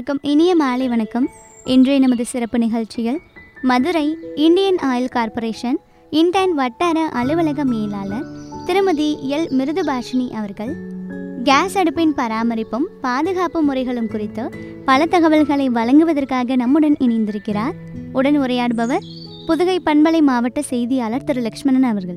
அனைவருக்கும் இனிய மாலை வணக்கம் இன்றைய நமது சிறப்பு நிகழ்ச்சியில் மதுரை இந்தியன் ஆயில் கார்ப்பரேஷன் இன்டர்ன் வட்டார அலுவலக மேலாளர் திருமதி எல் மிருதுபாஷினி அவர்கள் கேஸ் அடுப்பின் பராமரிப்பும் பாதுகாப்பு முறைகளும் குறித்து பல தகவல்களை வழங்குவதற்காக நம்முடன் இணைந்திருக்கிறார் உடன் உரையாடுபவர் புதுகை பண்பலை மாவட்ட செய்தியாளர் திரு லக்ஷ்மணன் அவர்கள்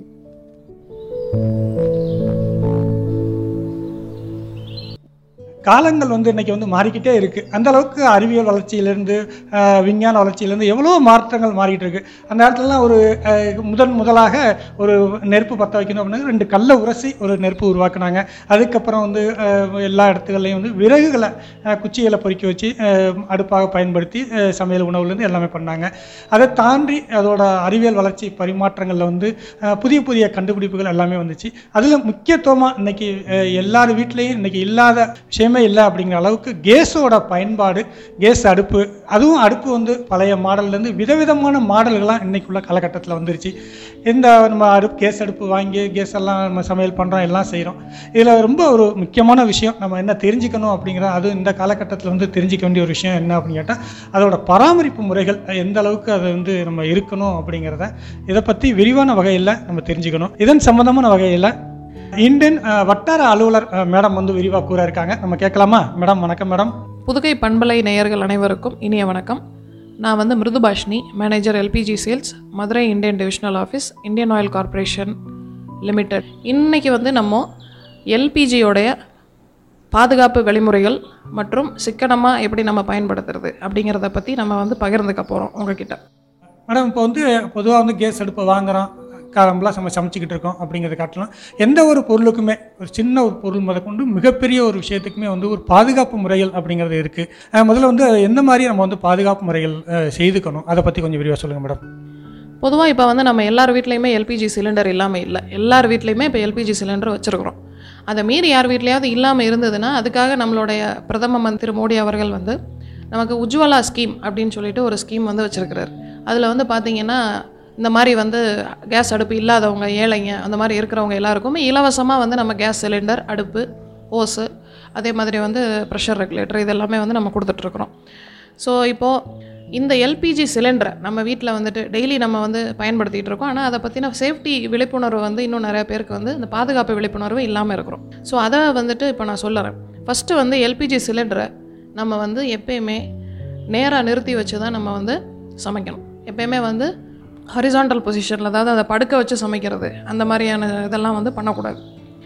காலங்கள் வந்து இன்னைக்கு வந்து மாறிக்கிட்டே இருக்கு அந்த அளவுக்கு அறிவியல் வளர்ச்சியிலேருந்து அஹ், விஞ்ஞான வளர்ச்சியிலேருந்து எவ்வளோ மாற்றங்கள் மாறிட்டு இருக்கு அந்த இடத்துலலாம் ஒரு அஹ், முதன் முதலாக ஒரு நெருப்பு பற்ற வைக்கணும் அப்படின்னா ரெண்டு கல்லை உரசி ஒரு நெருப்பு உருவாக்குனாங்க அதுக்கப்புறம் வந்து அஹ், எல்லா இடத்துகள்லையும் வந்து விறகுகளை அஹ், குச்சிகளை பொறுக்கி வச்சு அஹ், அடுப்பாக பயன்படுத்தி அஹ், சமையல் உணவுலேருந்து எல்லாமே பண்ணாங்க அதை தாண்டி அதோட அறிவியல் வளர்ச்சி பரிமாற்றங்களில் வந்து அஹ், புதிய புதிய கண்டுபிடிப்புகள் எல்லாமே வந்துச்சு அதில் முக்கியத்துவமாக இன்னைக்கு அஹ், எல்லார் வீட்லேயும் இன்னைக்கு இல்லாத விஷயமே இல்லை அப்படிங்கிற அளவுக்கு கேஸோட பயன்பாடு கேஸ் அடுப்பு அதுவும் அடுப்பு வந்து பழைய மாடல்லேருந்து விதவிதமான மாடல்கள்லாம் இன்னைக்குள்ள காலகட்டத்தில் வந்துருச்சு இந்த நம்ம அடுப்பு கேஸ் அடுப்பு வாங்கி கேஸ் எல்லாம் நம்ம சமையல் பண்ணுறோம் எல்லாம் செய்கிறோம் இதில் ரொம்ப ஒரு முக்கியமான விஷயம் நம்ம என்ன தெரிஞ்சுக்கணும் அப்படிங்கிற அது இந்த காலகட்டத்தில் வந்து தெரிஞ்சிக்க வேண்டிய ஒரு விஷயம் என்ன அப்படின்னு கேட்டால் அதோட பராமரிப்பு முறைகள் எந்த அளவுக்கு அது வந்து நம்ம இருக்கணும் அப்படிங்கிறத இதை பற்றி விரிவான வகையில் நம்ம தெரிஞ்சுக்கணும் இதன் சம்பந்தமான வகையில் இந்தியன் அஹ், வட்டார அலுவலர் அஹ், மேடம் வந்து விரிவாக கூற இருக்காங்க நம்ம கேட்கலாமா மேடம் வணக்கம் மேடம் புதுகை பண்பலை நேயர்கள் அனைவருக்கும் இனிய வணக்கம் நான் வந்து Mridubhashini manager LPG sales Madurai Indian divisional office Indian Oil Corporation Limited இன்னைக்கு வந்து நம்ம எல்பிஜியோடைய பாதுகாப்பு வழிமுறைகள் மற்றும் சிக்கனமாக எப்படி நம்ம பயன்படுத்துறது அப்படிங்கிறத பற்றி நம்ம வந்து பகிர்ந்துக்க போகிறோம் உங்ககிட்ட மேடம் இப்போ வந்து பொதுவாக வந்து கேஸ் அடுப்பை வாங்குறோம் காலம்பெல்லாம் நம்ம சமைச்சிக்கிட்டு இருக்கோம் அப்படிங்கிறத காட்டலாம் எந்த ஒரு பொருளுக்குமே ஒரு சின்ன ஒரு பொருள் முதற்கொண்டு மிகப்பெரிய ஒரு விஷயத்துக்குமே வந்து ஒரு பாதுகாப்பு முறைகள் அப்படிங்கிறது இருக்குது முதல்ல வந்து எந்த மாதிரி நம்ம வந்து பாதுகாப்பு முறைகள் அஹ், செய்துக்கணும் அதை பற்றி கொஞ்சம் விரிவாக சொல்லுங்கள் மேடம் பொதுவாக இப்போ வந்து நம்ம எல்லார் வீட்லேயுமே எல்பிஜி சிலிண்டர் இல்லாமல் இல்லை எல்லார் வீட்லேயுமே இப்போ எல்பிஜி சிலிண்டர் வச்சுருக்குறோம் அதை மீறி யார் வீட்லேயாவது இல்லாமல் இருந்ததுன்னா அதுக்காக நம்மளுடைய பிரதம மந்திரி மோடி அவர்கள் வந்து நமக்கு உஜ்வலா ஸ்கீம் அப்படின்னு சொல்லிட்டு ஒரு ஸ்கீம் வந்து வச்சுருக்கிறார் அதில் வந்து பார்த்தீங்கன்னா இந்த மாதிரி வந்து கேஸ் அடுப்பு இல்லாதவங்க ஏழைங்க அந்த மாதிரி இருக்கிறவங்க எல்லாருக்குமே இலவசமாக வந்து நம்ம கேஸ் சிலிண்டர் அடுப்பு ஓஸு அதே மாதிரி வந்து ப்ரெஷர் ரெகுலேட்டர் இது எல்லாமே வந்து நம்ம கொடுத்துட்ருக்குறோம் ஸோ இப்போது இந்த எல்பிஜி சிலிண்டரை நம்ம வீட்டில் வந்துட்டு டெய்லி நம்ம வந்து பயன்படுத்திகிட்டு இருக்கோம் ஆனால் அதை பற்றின சேஃப்டி விழிப்புணர்வு வந்து இன்னும் நிறைய பேருக்கு வந்து இந்த பாதுகாப்பு விழிப்புணர்வு இல்லாமல் இருக்கிறோம் ஸோ அதை வந்துட்டு இப்போ நான் சொல்லுறேன் ஃபஸ்ட்டு வந்து எல்பிஜி சிலிண்டரை நம்ம வந்து எப்பயுமே நேராக நிறுத்தி வச்சு தான் நம்ம வந்து சமைக்கணும் எப்பயுமே வந்து ஹரிசாண்டல் பொசிஷனில் அதாவது அதை படுக்க வச்சு சமைக்கிறது அந்த மாதிரியான இதெல்லாம் வந்து பண்ணக்கூடாது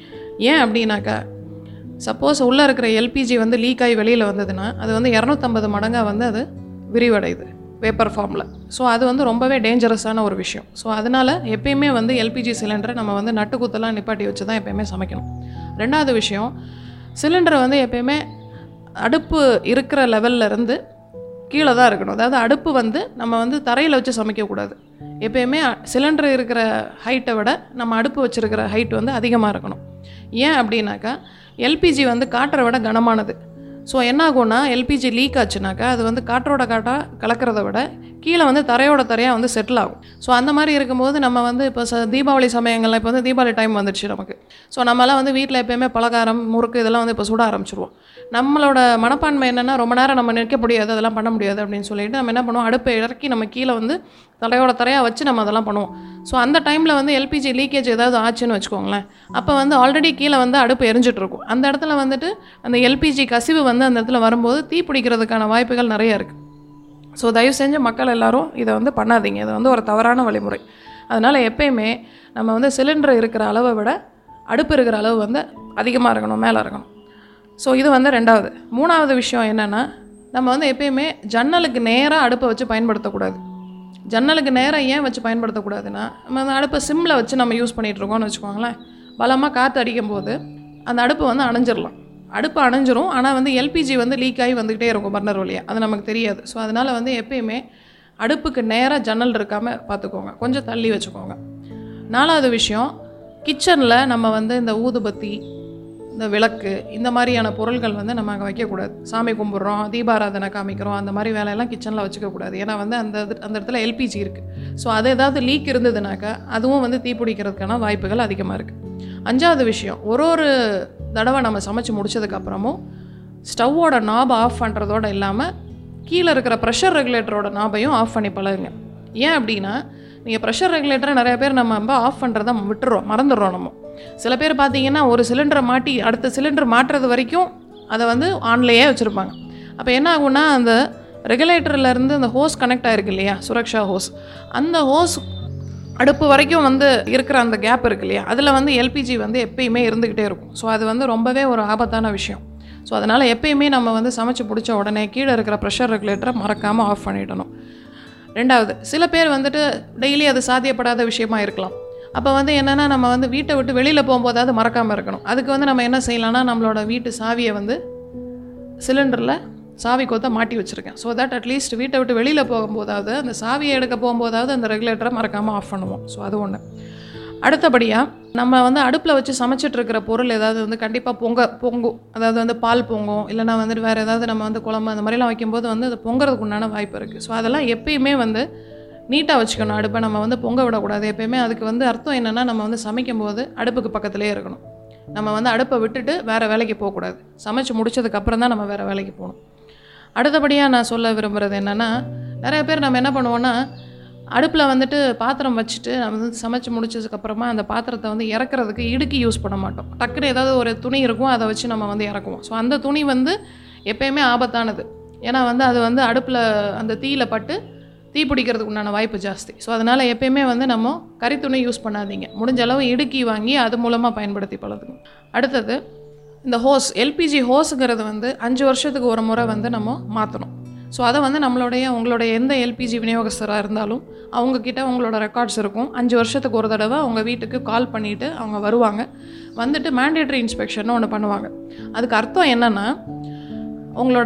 ஏன் அப்படின்னாக்கா சப்போஸ் உள்ளே இருக்கிற எல்பிஜி வந்து லீக் ஆகி வெளியில் வந்ததுன்னா அது வந்து இரநூத்தம்பது மடங்காக வந்து அது விரிவடையுது வேப்பர் ஃபார்மில் ஸோ அது வந்து ரொம்பவே டேஞ்சரஸான ஒரு விஷயம் ஸோ அதனால் எப்பயுமே வந்து எல்பிஜி சிலிண்டரை நம்ம வந்து நட்டுக்குத்தெல்லாம் நிப்பாட்டி வச்சு தான் எப்பயுமே சமைக்கணும் ரெண்டாவது விஷயம் சிலிண்டரை வந்து எப்பயுமே அடுப்பு இருக்கிற லெவல்ல இருந்து கீழே தான் இருக்கணும் அதாவது அடுப்பு வந்து நம்ம வந்து தரையில் வச்சு சமைக்கக்கூடாது எப்பயுமே சிலிண்டர் இருக்கிற ஹைட்டை விட நம்ம அடுப்பு வச்சுருக்கிற ஹைட் வந்து அதிகமாக இருக்கணும் ஏன் அப்படின்னாக்கா எல்பிஜி வந்து காற்றை விட கனமானது ஸோ என்ன ஆகும்னா எல்பிஜி லீக் ஆச்சுனாக்கா அது வந்து காற்றோட காட்டாக கலக்கிறத விட கீழே வந்து தரையோட தரையாக வந்து செட்டில் ஆகும் ஸோ அந்த மாதிரி இருக்கும்போது நம்ம வந்து இப்போ ச தீபாவளி சமயங்களில் இப்போ வந்து தீபாவளி டைம் வந்துடுச்சு நமக்கு ஸோ நம்மலாம் வந்து வீட்டில் எப்பயுமே பலகாரம் முறுக்கு இதெல்லாம் வந்து இப்போ சுட ஆரம்பிச்சிருவோம் நம்மளோட மனப்பான்மை என்னென்னா ரொம்ப நேரம் நம்ம நிற்க முடியாது அதெல்லாம் பண்ண முடியாது அப்படின்னு சொல்லிட்டு நம்ம என்ன பண்ணுவோம் அடுப்பை இறக்கி நம்ம கீழே வந்து தலையோட தரையாக வச்சு நம்ம அதெல்லாம் பண்ணுவோம் ஸோ அந்த டைமில் வந்து எல்பிஜி லீக்கேஜ் ஏதாவது ஆச்சுன்னு வச்சுக்கோங்களேன் அப்போ வந்து ஆல்ரெடி கீழே வந்து அடுப்பு எரிஞ்சிட்டு இருக்கும் அந்த இடத்துல வந்துட்டு அந்த எல்பிஜி கசிவு வந்து அந்த இடத்துல வரும்போது தீ பிடிக்கிறதுக்கான வாய்ப்புகள் நிறைய இருக்குது ஸோ தயவு செஞ்சு மக்கள் எல்லாரும் இதை வந்து பண்ணாதீங்க இது வந்து ஒரு தவறான வழிமுறை அதனால் எப்பயுமே நம்ம வந்து சிலிண்டர் இருக்கிற அளவை விட அடுப்பு இருக்கிற அளவு வந்து அதிகமாக இருக்கணும் மேலே இருக்கணும் ஸோ இது வந்து ரெண்டாவது மூணாவது விஷயம் என்னென்னா நம்ம வந்து எப்பயுமே ஜன்னலுக்கு நேராக அடுப்பை வச்சு பயன்படுத்தக்கூடாது ஜன்னலுக்கு நேராக ஏன் வச்சு பயன்படுத்தக்கூடாதுன்னா நம்ம அந்த அடுப்பை சிம்மில் வச்சு நம்ம யூஸ் பண்ணிகிட்டு இருக்கோம்னு வச்சுக்கோங்களேன் பலமாக காற்று அடிக்கும் போது அந்த அடுப்பு வந்து அணைஞ்சிடலாம் அடுப்பு அணைஞ்சிரும் ஆனால் வந்து எல்பிஜி வந்து லீக் ஆகி வந்துக்கிட்டே இருக்கும் பர்னர் வழியாக அது நமக்கு தெரியாது ஸோ அதனால் வந்து எப்பயுமே அடுப்புக்கு நேராக ஜன்னல் இருக்காமல் பார்த்துக்கோங்க கொஞ்சம் தள்ளி வச்சுக்கோங்க நாலாவது விஷயம் கிச்சனில் நம்ம வந்து இந்த ஊதுபத்தி இந்த விளக்கு இந்த மாதிரியான பொருள்கள் வந்து நம்ம அங்கே வைக்கக்கூடாது சாமி கும்பிட்றோம் தீபாராதனை காமிக்கிறோம் அந்த மாதிரி வேலையெல்லாம் கிச்சனில் வச்சுக்கக்கூடாது ஏன்னா வந்து அந்த இது அந்த இடத்துல எல்பிஜி இருக்குது ஸோ அது ஏதாவது லீக் இருந்ததுனாக்கா அதுவும் வந்து தீப்பிடிக்கிறதுக்கான வாய்ப்புகள் அதிகமாக இருக்குது அஞ்சாவது விஷயம் ஒரு ஒரு தடவை நம்ம சமைச்சு முடிச்சதுக்கப்புறமும் ஸ்டவ்வோட நாபை ஆஃப் பண்ணுறதோட இல்லாமல் கீழே இருக்கிற ப்ரெஷர் ரெகுலேட்டரோட நாபையும் ஆஃப் பண்ணி பழகுங்க ஏன் அப்படின்னா நீங்கள் ப்ரெஷர் ரெகுலேட்டரை நிறைய பேர் நம்ம ரொம்ப ஆஃப் பண்ணுறத விட்டுறோம் மறந்துடுறோம் நம்ம சில பேர் பார்த்தீங்கன்னா ஒரு சிலிண்டரை மாட்டி அடுத்த சிலிண்டர் மாட்டுறது வரைக்கும் அதை வந்து ஆன்லேயே வச்சுருப்பாங்க அப்போ என்ன ஆகும்னா அந்த ரெகுலேட்டர்லேருந்து அந்த ஹோஸ் கனெக்ட் ஆயிருக்கு இல்லையா சுரக்ஷா ஹோஸ் அந்த ஹோஸ் அடுப்பு வரைக்கும் வந்து இருக்கிற அந்த கேப் இருக்கு இல்லையா அதில் வந்து எல்பிஜி வந்து எப்பயுமே இருந்துக்கிட்டே இருக்கும் ஸோ அது வந்து ரொம்பவே ஒரு ஆபத்தான விஷயம் ஸோ அதனால் எப்பயுமே நம்ம வந்து சமைச்சு பிடிச்ச உடனே கீழே இருக்கிற ப்ரெஷர் ரெகுலேட்டரை மறக்காமல் ஆஃப் பண்ணிடணும் ரெண்டாவது சில பேர் வந்துட்டு டெய்லி அது சாத்தியப்படாத விஷயமா இருக்கலாம் அப்போ வந்து என்னென்னா நம்ம வந்து வீட்டை விட்டு வெளியில் போகும்போதாவது மறக்காமல் இருக்கணும் அதுக்கு வந்து நம்ம என்ன செய்யலாம்னா நம்மளோட வீட்டு சாவியை வந்து சிலிண்டரில் சாவி கொத்த மாட்டி வச்சுருக்கேன் ஸோ தட் அட்லீஸ்ட் வீட்டை விட்டு வெளியில் போகும்போதாவது அந்த சாவியை எடுக்க போகும்போதாவது அந்த ரெகுலேட்டரை மறக்காமல் ஆஃப் பண்ணுவோம் ஸோ அது ஒன்று அடுத்தபடியாக நம்ம வந்து அடுப்பில் வச்சு சமைச்சிட்டு இருக்கிற பொருள் ஏதாவது வந்து கண்டிப்பாக பொங்க பொங்கும் அதாவது வந்து பால் பொங்கும் இல்லைனா வந்துட்டு வேறு ஏதாவது நம்ம வந்து குழம்பு அந்த மாதிரிலாம் வைக்கும்போது வந்து அது பொங்குறதுக்கு உண்டான வாய்ப்பு இருக்குது ஸோ அதெல்லாம் எப்பயுமே வந்து நீட்டாக வச்சுக்கணும் அடுப்பை நம்ம வந்து பொங்க விடக்கூடாது எப்பயுமே அதுக்கு வந்து அர்த்தம் என்னென்னா நம்ம வந்து சமைக்கும் போது அடுப்புக்கு பக்கத்துலேயே இருக்கணும் நம்ம வந்து அடுப்பை விட்டுட்டு வேறு வேலைக்கு போகக்கூடாது சமைச்சு முடிச்சதுக்கு அப்புறம் தான் நம்ம வேறு வேலைக்கு போகணும் அடுத்தபடியாக நான் சொல்ல விரும்புகிறது என்னென்னா நிறைய பேர் நம்ம என்ன பண்ணுவோன்னா அடுப்பில் வந்துட்டு பாத்திரம் வச்சுட்டு நம்ம வந்து சமைச்சு முடிச்சதுக்கப்புறமா அந்த பாத்திரத்தை வந்து இறக்குறதுக்கு இடுக்கி யூஸ் பண்ண மாட்டோம் டக்குன்னு ஏதாவது ஒரு துணி இருக்கும் அதை வச்சு நம்ம வந்து இறக்குவோம் ஸோ அந்த துணி வந்து எப்பயுமே ஆபத்தானது ஏன்னா வந்து அது வந்து அடுப்பில் அந்த தீயில பட்டு தீ பிடிக்கிறதுக்கு உண்டான வாய்ப்பு ஜாஸ்தி ஸோ அதனால் எப்பயுமே வந்து நம்ம கரித்துணி யூஸ் பண்ணாதீங்க முடிஞ்ச அளவு இடுக்கி வாங்கி அது மூலமாக பயன்படுத்தி பழகுங்க அடுத்தது இந்த ஹோஸ் எல்பிஜி ஹோஸுங்கிறது வந்து அஞ்சு வருஷத்துக்கு ஒரு முறை வந்து நம்ம மாற்றணும் ஸோ அதை வந்து நம்மளுடைய உங்களுடைய எந்த எல்பிஜி விநியோகஸ்தராக இருந்தாலும் அவங்கக்கிட்ட உங்களோட ரெக்கார்ட்ஸ் இருக்கும் அஞ்சு வருஷத்துக்கு ஒரு தடவை அவங்க வீட்டுக்கு கால் பண்ணிவிட்டு அவங்க வருவாங்க வந்துட்டு மேண்டேட்ரி இன்ஸ்பெக்ஷன் ஒன்று பண்ணுவாங்க அதுக்கு அர்த்தம் என்னென்னா உங்களோட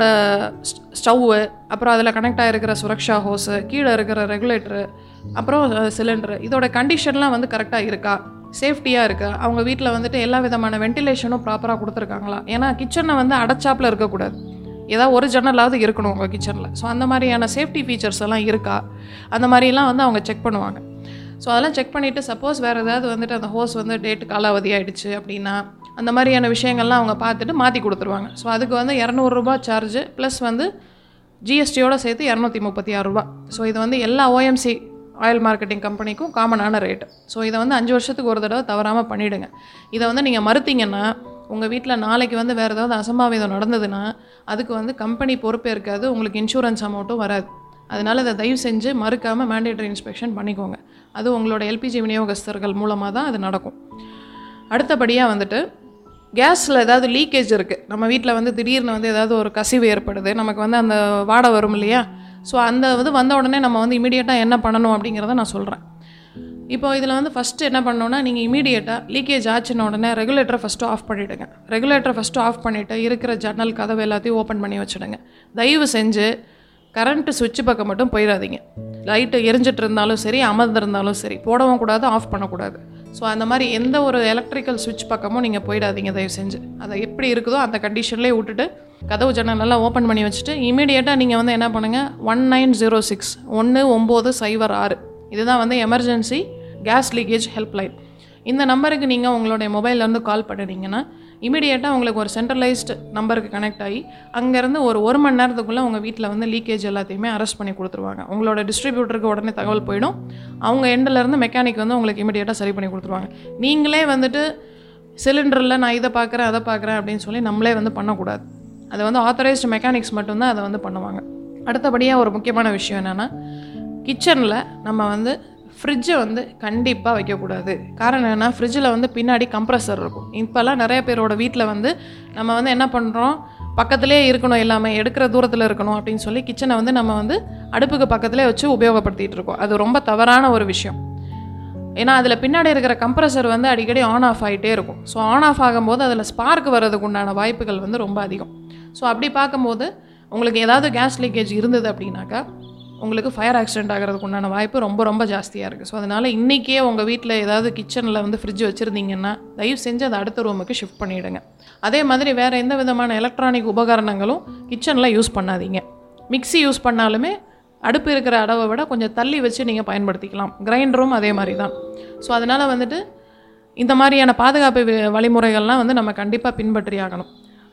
ஸ்டவ்வு அப்புறம் அதில் கனெக்ட் ஆகிருக்கிற சுரக்ஷா ஹோஸு கீழே இருக்கிற ரெகுலேட்டரு அப்புறம் சிலிண்டரு இதோட கண்டிஷன்லாம் வந்து கரெக்டாக இருக்கா சேஃப்டியாக இருக்கா அவங்க வீட்டில் வந்துட்டு எல்லா விதமான வென்டிலேஷனும் ப்ராப்பராக கொடுத்துருக்காங்களா ஏன்னா கிச்சனை வந்து அடைச்சாப்பில் இருக்கக்கூடாது ஏதாவது ஒரு ஜன்னலாவது இருக்கணும் உங்கள் கிச்சனில் ஸோ அந்த மாதிரியான சேஃப்டி ஃபீச்சர்ஸ் எல்லாம் இருக்கா அந்த மாதிரிலாம் வந்து அவங்க செக் பண்ணுவாங்க ஸோ அதெல்லாம் செக் பண்ணிவிட்டு சப்போஸ் வேறு ஏதாவது வந்துட்டு அந்த ஹோஸ் வந்து டேட்டு காலாவதி ஆயிடுச்சு அப்படின்னா அந்த மாதிரியான விஷயங்கள்லாம் அவங்க பார்த்துட்டு மாற்றி கொடுத்துருவாங்க ஸோ அதுக்கு வந்து இரநூறுபா சார்ஜு ப்ளஸ் வந்து ஜிஎஸ்டியோட சேர்த்து இரநூத்தி முப்பத்தி ஆறு ரூபா ஸோ இது வந்து எல்லா ஓஎம்சி ஆயில் மார்க்கெட்டிங் கம்பெனிக்கும் காமனான ரேட்டு ஸோ இதை வந்து அஞ்சு வருஷத்துக்கு ஒரு தடவை தவறாமல் பண்ணிவிடுங்க இதை வந்து நீங்கள் மறுத்தீங்கன்னா உங்கள் வீட்டில் நாளைக்கு வந்து வேறு ஏதாவது அசம்பாவிதம் நடந்ததுன்னா அதுக்கு வந்து கம்பெனி பொறுப்பே இருக்காது உங்களுக்கு இன்சூரன்ஸ் அமௌண்ட்டும் வராது அதனால் இதை தயவு செஞ்சு மறுக்காமல் மேண்டேட்டரி இன்ஸ்பெக்ஷன் பண்ணிக்கோங்க அது உங்களோட எல்பிஜி விநியோகஸ்தர்கள் மூலமாக தான் அது நடக்கும் அடுத்தபடியாக வந்துட்டு கேஸில் ஏதாவது லீக்கேஜ் இருக்குது நம்ம வீட்டில் வந்து திடீர்னு வந்து ஏதாவது ஒரு கசிவு ஏற்படுது நமக்கு வந்து அந்த வாடை வரும் இல்லையா ஸோ அந்த இது வந்த உடனே நம்ம வந்து இமீடியட்டாக என்ன பண்ணணும் அப்படிங்கிறத நான் சொல்கிறேன் இப்போ இதில் வந்து ஃபஸ்ட்டு என்ன பண்ணணும்னா நீங்கள் இமீடியட்டாக லீக்கேஜ் ஆச்சுன உடனே ரெகுலேட்டரை ஃபஸ்ட்டு ஆஃப் பண்ணிவிடுங்க ரெகுலேட்டரை ஃபஸ்ட்டு ஆஃப் பண்ணிவிட்டு இருக்கிற ஜன்னல் கதவு எல்லாத்தையும் ஓப்பன் பண்ணி வச்சுடுங்க தயவு செஞ்சு கரண்ட்டு சுவிட்ச் பக்கம் மட்டும் போயிடாதீங்க லைட்டு எரிஞ்சிட்டு இருந்தாலும் சரி அமர்ந்திருந்தாலும் சரி போடவும் கூடாது ஆஃப் பண்ணக்கூடாது ஸோ அந்த மாதிரி எந்த ஒரு எலக்ட்ரிக்கல் சுவிட்ச் பக்கமும் நீங்கள் போயிடாதீங்க தயவு செஞ்சு அதை எப்படி இருக்குதோ அந்த கண்டிஷன்லேயே விட்டுட்டு கதவு ஜன்னல் எல்லாம் ஓப்பன் பண்ணி வச்சுட்டு இமீடியட்டாக நீங்கள் வந்து என்ன பண்ணுங்கள் ஒன் நைன் ஜீரோ சிக்ஸ் ஒன்று ஒம்பது சைபர் ஆறு இதுதான் வந்து எமர்ஜென்சி கேஸ் லீக்கேஜ் ஹெல்ப்லைன் இந்த நம்பருக்கு நீங்கள் உங்களுடைய மொபைல்லேருந்து கால் பண்ணிட்டீங்கன்னா இமீடியட்டாக உங்களுக்கு ஒரு சென்ட்ரலைஸ்டு நம்பருக்கு கனெக்ட் ஆகி அங்கேருந்து ஒரு ஒரு மணி நேரத்துக்குள்ளே உங்கள் வீட்டில் வந்து லீக்கேஜ் எல்லாத்தையுமே அரெஸ்ட் பண்ணி கொடுத்துருவாங்க உங்களோட டிஸ்ட்ரிபியூட்டருக்கு உடனே தகவல் போயிடும் அவங்க எண்டிலேருந்து மெக்கானிக் வந்து உங்களுக்கு இமீடியட்டாக சரி பண்ணி கொடுத்துருவாங்க நீங்களே வந்துட்டு சிலிண்டரில் நான் இதை பார்க்குறேன் அதை பார்க்குறேன் அப்படின்னு சொல்லி நம்மளே வந்து பண்ணக்கூடாது அது வந்து ஆத்தரைஸ்டு மெக்கானிக்ஸ் மட்டும்தான் அதை வந்து பண்ணுவாங்க அடுத்தபடியாக ஒரு முக்கியமான விஷயம் என்னென்னா கிச்சனில் நம்ம வந்து ஃப்ரிட்ஜை வந்து கண்டிப்பாக வைக்கக்கூடாது காரணம் என்னென்னா ஃப்ரிட்ஜில் வந்து பின்னாடி கம்ப்ரஸர் இருக்கும் இப்போல்லாம் நிறைய பேரோட வீட்டில் வந்து நம்ம வந்து என்ன பண்ணுறோம் பக்கத்திலே இருக்கணும் எல்லாமே எடுக்கிற தூரத்தில் இருக்கணும் அப்படின்னு சொல்லி கிச்சனை வந்து நம்ம வந்து அடுப்புக்கு பக்கத்திலே வச்சு உபயோகப்படுத்திட்டு இருக்கோம் அது ரொம்ப தவறான ஒரு விஷயம் ஏன்னா அதில் பின்னாடி இருக்கிற கம்ப்ரஸர் வந்து அடிக்கடி ஆன் ஆஃப் ஆகிட்டே இருக்கும் ஸோ ஆன் ஆஃப் ஆகும்போது அதில் ஸ்பார்க் வர்றதுக்கு உண்டான வாய்ப்புகள் வந்து ரொம்ப அதிகம் ஸோ அப்படி பார்க்கும்போது உங்களுக்கு ஏதாவது கேஸ் லீக்கேஜ் இருந்தது அப்படின்னாக்கா உங்களுக்கு ஃபயர் ஆக்சிடென்ட் ஆகிறதுக்கு உண்டான வாய்ப்பு ரொம்ப ரொம்ப ஜாஸ்தியாக இருக்குது ஸோ அதனால் இன்றைக்கே உங்கள் வீட்டில் ஏதாவது கிச்சனில் வந்து ஃப்ரிட்ஜ் வச்சுருந்தீங்கன்னா தயவு செஞ்சு அதை அடுத்த ரூமுக்கு ஷிஃப்ட் பண்ணிவிடுங்க அதே மாதிரி வேறு எந்த விதமான எலக்ட்ரானிக் உபகரணங்களும் கிச்சனில் யூஸ் பண்ணாதீங்க மிக்ஸி யூஸ் பண்ணாலுமே அடுப்பு இருக்கிற அளவை விட கொஞ்சம் தள்ளி வச்சு நீங்கள் பயன்படுத்திக்கலாம் கிரைண்டரும் அதே மாதிரி தான் ஸோ அதனால் வந்துட்டு இந்த மாதிரியான பாதுகாப்பு வி- வழிமுறைகள்லாம் வந்து நம்ம கண்டிப்பாக பின்பற்றி ஆகணும்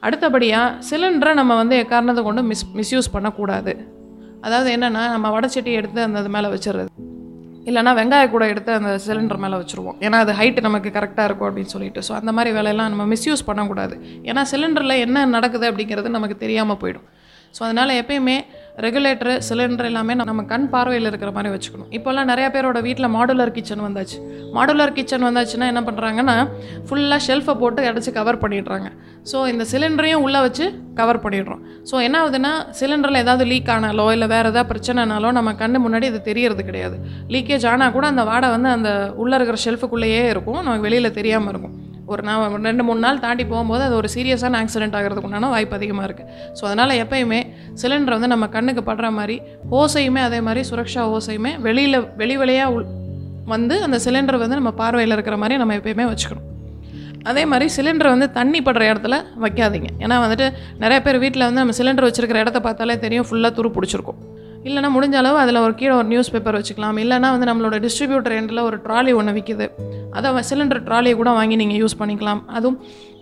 அடுத்தபடியாக சிலிண்டரை நம்ம வந்து எக்காரணத்தை கொண்டு மிஸ் மிஸ்யூஸ் பண்ணக்கூடாது அதாவது என்னென்னா நம்ம வடச்சட்டி எடுத்து அந்த இது மேலே வச்சிடுறது இல்லைனா வெங்காய கூட எடுத்து அந்த சிலிண்டர் மேலே வச்சுருவோம் ஏன்னா அது ஹைட்டு நமக்கு கரெக்டாக இருக்கும் அப்படின்னு சொல்லிட்டு ஸோ அந்த மாதிரி வேலையெல்லாம் நம்ம மிஸ்யூஸ் பண்ணக்கூடாது ஏன்னா சிலிண்டரில் என்ன நடக்குது அப்படிங்கிறது நமக்கு தெரியாமல் போயிடும் ஸோ அதனால் எப்பயுமே ரெகுலேட்டரு சிலிண்டர் எல்லாமே நம்ம கண் பார்வையில் இருக்கிற மாதிரி வச்சுக்கணும் இப்போல்லாம் நிறைய பேரோட வீட்டில் மாடுலர் கிச்சன் வந்தாச்சு மாடுலர் கிச்சன் வந்தாச்சுன்னா என்ன பண்ணுறாங்கன்னா ஃபுல்லாக ஷெல்ஃபை போட்டு அடைச்சி கவர் பண்ணிடுறாங்க ஸோ இந்த சிலிண்டரையும் உள்ளே வச்சு கவர் பண்ணிடுறோம் ஸோ என்ன ஆகுதுன்னா சிலிண்டரில் ஏதாவது லீக் ஆனாலோ இல்லை வேறு ஏதாவது பிரச்சனைனாலோ நம்ம கண்ணு முன்னாடி இது தெரியறது கிடையாது லீக்கேஜ் ஆனால் கூட அந்த வாடை வந்து அந்த உள்ளே இருக்கிற ஷெல்ஃபுக்குள்ளேயே இருக்கும் நமக்கு வெளியில் தெரியாமல் இருக்கும் ஒரு நான் ஒரு ரெண்டு மூணு நாள் தாண்டி போகும்போது அது ஒரு சீரியஸான ஆக்சிடென்ட் ஆகிறதுக்கு உண்டான வாய்ப்பு அதிகமாக இருக்குது ஸோ அதனால் எப்பயுமே சிலிண்டர் வந்து நம்ம கண்ணுக்கு படுற மாதிரி ஓசையுமே அதே மாதிரி சுரக்ஷா ஓசையுமே வெளியில் வெளி வெளியாக உள் வந்து அந்த சிலிண்டர் வந்து நம்ம பார்வையில் இருக்கிற மாதிரி நம்ம எப்பயுமே வச்சுக்கணும் அதே மாதிரி சிலிண்டர் வந்து தண்ணி படுற இடத்துல வைக்காதீங்க ஏன்னா வந்துட்டு நிறைய பேர் வீட்டில் வந்து நம்ம சிலிண்டர் வச்சிருக்கிற இடத்த பார்த்தாலே தெரியும் ஃபுல்லாக துரு பிடிச்சிருக்கும் இல்லைனா முடிஞ்ச அளவு அதில் ஒரு கீழே ஒரு நியூஸ் பேப்பர் வச்சுக்கலாம் இல்லைனா வந்து நம்மளோட டிஸ்ட்ரிபியூட்டர் எண்டில் ஒரு ட்ராலி ஒன்று விற்கிது அதை சிலிண்டர் ட்ராலியை கூட வாங்கி நீங்கள் யூஸ் பண்ணிக்கலாம் அதுவும்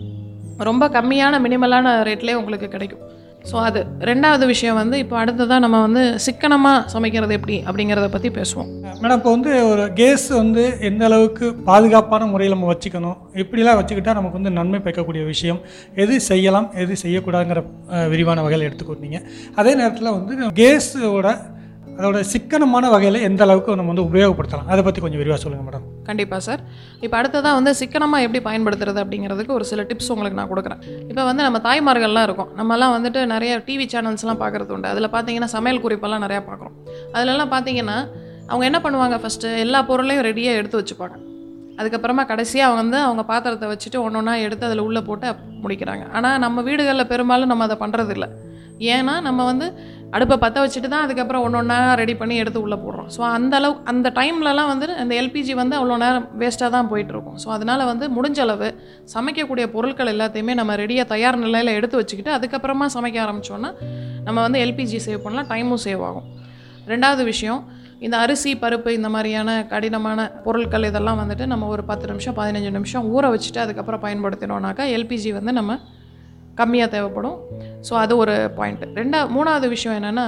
ரொம்ப கம்மியான மினிமலான ரேட்லேயே உங்களுக்கு கிடைக்கும் ஸோ அது ரெண்டாவது விஷயம் வந்து இப்போ அடுத்ததாக நம்ம வந்து சிக்கனமாக சமைக்கிறது எப்படி அப்படிங்கிறத பற்றி பேசுவோம் மேடம் இப்போ வந்து ஒரு கேஸ் வந்து எந்த அளவுக்கு பாதுகாப்பான முறையில் நம்ம வச்சுக்கணும் இப்படிலாம் வச்சுக்கிட்டா நமக்கு வந்து நன்மை பயக்கக்கூடிய விஷயம் எது செய்யலாம் எது செய்யக்கூடாதுங்கிற அஹ், விரிவான வகையில் எடுத்துக்கொண்டீங்க அதே நேரத்தில் வந்து கேஸோட அதோட சிக்கனமான வகையில் எந்த அளவுக்கு நம்ம வந்து உபயோகப்படுத்தலாம் அதை பற்றி கொஞ்சம் விரிவாக சொல்லுங்கள் மேடம் கண்டிப்பாக சார் இப்போ அடுத்ததாக வந்து சிக்கனமாக எப்படி பயன்படுத்துறது அப்படிங்கிறதுக்கு ஒரு சில டிப்ஸ் உங்களுக்கு நான் கொடுக்குறேன் இப்போ வந்து நம்ம தாய்மார்கள்லாம் இருக்கோம் நம்மலாம் வந்துட்டு நிறைய டிவி சேனல்ஸ்லாம் பார்க்குறது உண்டு அதில் பார்த்தீங்கன்னா சமையல் குறிப்பெல்லாம் நிறையா பார்க்குறோம் அதிலெல்லாம் பார்த்தீங்கன்னா அவங்க என்ன பண்ணுவாங்க ஃபஸ்ட்டு எல்லா பொருளையும் ரெடியாக எடுத்து வச்சுப்பாங்க அதுக்கப்புறமா கடைசியாக அவங்க வந்து அவங்க பாத்திரத்தை வச்சுட்டு ஒன்று ஒன்றா எடுத்து அதில் உள்ளே போட்டு அப்~ முடிக்கிறாங்க ஆனால் நம்ம வீடுகளில் பெரும்பாலும் நம்ம அதை பண்ணுறதில்ல ஏன்னா நம்ம வந்து அடுப்பை பற்ற வச்சுட்டு தான் அதுக்கப்புறம் ஒன்று ஒன்றா ரெடி பண்ணி எடுத்து உள்ளே போடுறோம் ஸோ அந்த அளவு அந்த டைம்லலாம் வந்து அந்த எல்பிஜி வந்து அவ்வளோ நேரம் வேஸ்ட்டாக தான் போயிட்டுருக்கும் ஸோ அதனால் வந்து முடிஞ்ச அளவு சமைக்கக்கூடிய பொருட்கள் எல்லாத்தையுமே நம்ம ரெடியாக தயார் நிலையில் எடுத்து வச்சுக்கிட்டு அதுக்கப்புறமா சமைக்க ஆரம்பித்தோன்னா நம்ம வந்து எல்பிஜி சேவ் பண்ணலாம் டைமும் சேவ் ஆகும் ரெண்டாவது விஷயம் இந்த அரிசி பருப்பு இந்த மாதிரியான கடினமான பொருட்கள் இதெல்லாம் வந்துட்டு நம்ம ஒரு பத்து நிமிஷம் பதினஞ்சு நிமிஷம் ஊற வச்சுட்டு அதுக்கப்புறம் பயன்படுத்தினோம்னாக்கா எல்பிஜி வந்து நம்ம கம்மியாக தேவைப்படும் ஸோ அது ஒரு பாயிண்ட் ரெண்டா மூணாவது விஷயம் என்னென்னா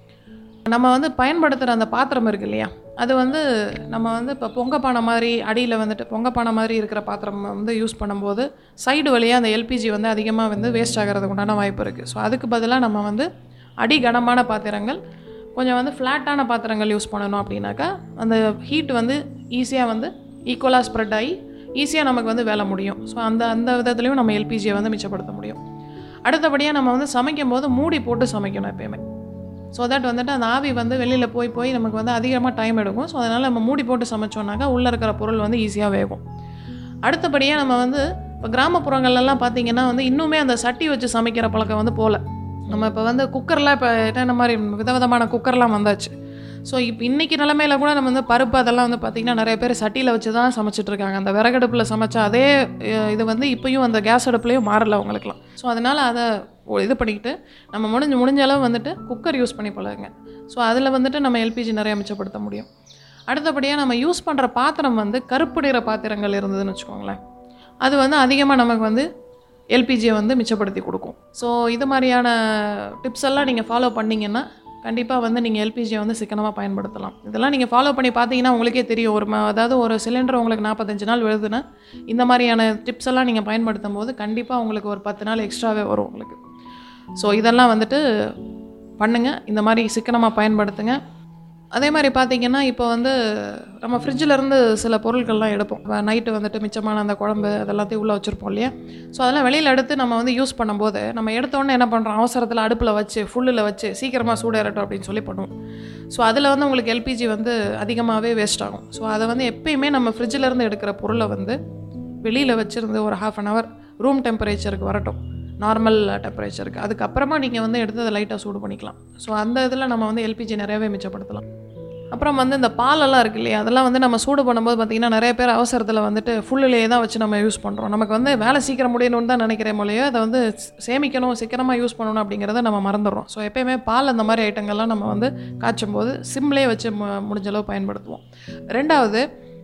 நம்ம வந்து பயன்படுத்துகிற அந்த பாத்திரம் இருக்கு இல்லையா அது வந்து நம்ம வந்து இப்போ பொங்கப்பானை மாதிரி அடியில் வந்துட்டு பொங்கப்பானை மாதிரி இருக்கிற பாத்திரம் வந்து யூஸ் பண்ணும்போது சைடு வழியாக அந்த எல்பிஜி வந்து அதிகமாக வந்து வேஸ்ட் ஆகிறதுக்கு உண்டான வாய்ப்பு இருக்குது ஸோ அதுக்கு பதிலாக நம்ம வந்து அடி கனமான பாத்திரங்கள் கொஞ்சம் வந்து ஃப்ளாட்டான பாத்திரங்கள் யூஸ் பண்ணணும் அப்படின்னாக்கா அந்த ஹீட் வந்து ஈஸியாக வந்து ஈக்குவலாக ஸ்ப்ரெட் ஆகி ஈஸியாக நமக்கு வந்து வேலை முடியும் ஸோ அந்த அந்த விதத்துலையும் நம்ம எல்பிஜியை வந்து மிச்சப்படுத்த முடியும் அடுத்தபடியாக நம்ம வந்து சமைக்கும் போது மூடி போட்டு சமைக்கணும் எப்பயுமே ஸோ தட் வந்துட்டு அந்த ஆவி வந்து வெளியில் போய் போய் நமக்கு வந்து அதிகமாக டைம் எடுக்கும் ஸோ அதனால் நம்ம மூடி போட்டு சமைச்சோம்னாக்கா உள்ளே இருக்கிற பொருள் வந்து ஈஸியாக வேகும் அடுத்தபடியாக நம்ம வந்து இப்போ கிராமப்புறங்கள்லாம் பார்த்தீங்கன்னா வந்து இன்னுமே அந்த சட்டி வச்சு சமைக்கிற பழக்கம் வந்து போகல நம்ம இப்போ வந்து குக்கர்லாம் இப்போ என்னென்ன மாதிரி விதவிதமான குக்கர்லாம் வந்தாச்சு ஸோ இப்போ இன்றைக்கி நிலமையில கூட நம்ம வந்து பருப்பு அதெல்லாம் வந்து பார்த்திங்கன்னா நிறைய பேர் சட்டியில் வச்சு தான் சமைச்சிட்டு இருக்காங்க அந்த விறகடுப்பில் சமைச்ச அதே அஹ், இது வந்து இப்போயும் அந்த கேஸ் அடுப்புலையும் மாறல அவங்களுக்குலாம் ஸோ அதனால் அதை ஒ- இது பண்ணிக்கிட்டு நம்ம முடிஞ்ச முடிஞ்ச அளவு வந்துட்டு குக்கர் யூஸ் பண்ணி பழகுங்க ஸோ அதில் வந்துட்டு நம்ம எல்பிஜி நிறைய மிச்சப்படுத்த முடியும் அடுத்தபடியாக நம்ம யூஸ் பண்ணுற பாத்திரம் வந்து கருப்பு நிற பாத்திரங்கள் இருந்ததுன்னு வச்சுக்கோங்களேன் அது வந்து அதிகமாக நமக்கு வந்து எல்பிஜியை வந்து மிச்சப்படுத்தி கொடுக்கும் ஸோ இது மாதிரியான டிப்ஸ் எல்லாம் நீங்கள் ஃபாலோ பண்ணீங்கன்னா கண்டிப்பாக வந்து நீங்கள் எல்பிஜியை வந்து சிக்கனமாக பயன்படுத்தலாம் இதெல்லாம் நீங்கள் ஃபாலோ பண்ணி பார்த்தீங்கன்னா உங்களுக்கே தெரியும் ஒரு ம- அதாவது ஒரு சிலிண்டர் உங்களுக்கு நாற்பத்தஞ்சு நாள் விழுதுன்னா இந்த மாதிரியான டிப்ஸ் எல்லாம் நீங்கள் பயன்படுத்தும் போது கண்டிப்பாக உங்களுக்கு ஒரு பத்து நாள் எக்ஸ்ட்ராவே வரும் உங்களுக்கு ஸோ இதெல்லாம் வந்துட்டு பண்ணுங்கள் இந்த மாதிரி சிக்கனமாக பயன்படுத்துங்க அதே மாதிரி பார்த்தீங்கன்னா இப்போ வந்து நம்ம ஃப்ரிட்ஜில் இருந்து சில பொருட்கள்லாம் எடுப்போம் நைட்டு வந்துட்டு மிச்சமான அந்த குழம்பு அதெல்லாத்தையும் உள்ளே வச்சுருப்போம் இல்லையா ஸோ அதெல்லாம் வெளியில் எடுத்து நம்ம வந்து யூஸ் பண்ணும்போது நம்ம எடுத்த உடனே என்ன பண்ணுறோம் அவசரத்தில் அடுப்பில் வச்சு ஃபுல்லில் வச்சு சீக்கிரமாக சூடேறட்டும் அப்படின்னு சொல்லி பண்ணுவோம் ஸோ அதில் வந்து உங்களுக்கு எல்பிஜி வந்து அதிகமாகவே வேஸ்ட் ஆகும் ஸோ அதை வந்து எப்பயுமே நம்ம ஃப்ரிட்ஜில் இருந்து எடுக்கிற பொருளை வந்து வெளியில் வச்சுருந்து ஒரு ஹாஃப் அன் ஹவர் ரூம் டெம்பரேச்சருக்கு வரட்டும் நார்மல் டெம்பரேச்சருக்கு அதுக்கப்புறமா நீங்கள் வந்து எடுத்து அதை லைட்டாக சூடு பண்ணிக்கலாம் ஸோ அந்த இதில் நம்ம வந்து எல்பிஜி நிறையவே மிச்சப்படுத்தலாம் அப்புறம் வந்து இந்த பாலெல்லாம் இருக்கு இல்லையா அதெல்லாம் வந்து நம்ம சூடு பண்ணும்போது பார்த்திங்கன்னா நிறைய பேர் அவசரத்தில் வந்துட்டு ஃபுல்லிலேயே தான் வச்சு நம்ம யூஸ் பண்ணுறோம் நமக்கு வந்து வேலை சீக்கிரம் முடியணும்னு தான் நினைக்கிறேன் மொழியோ அதை வந்து சேமிக்கணும் சீக்கிரமாக யூஸ் பண்ணணும் அப்படிங்கிறத நம்ம மறந்துடுறோம் ஸோ எப்பயுமே பால் அந்த மாதிரி ஐட்டங்கள்லாம் நம்ம வந்து காய்ச்சும் போது சிம்லேயே வச்சு மு- முடிஞ்ச அளவு பயன்படுத்துவோம் ரெண்டாவது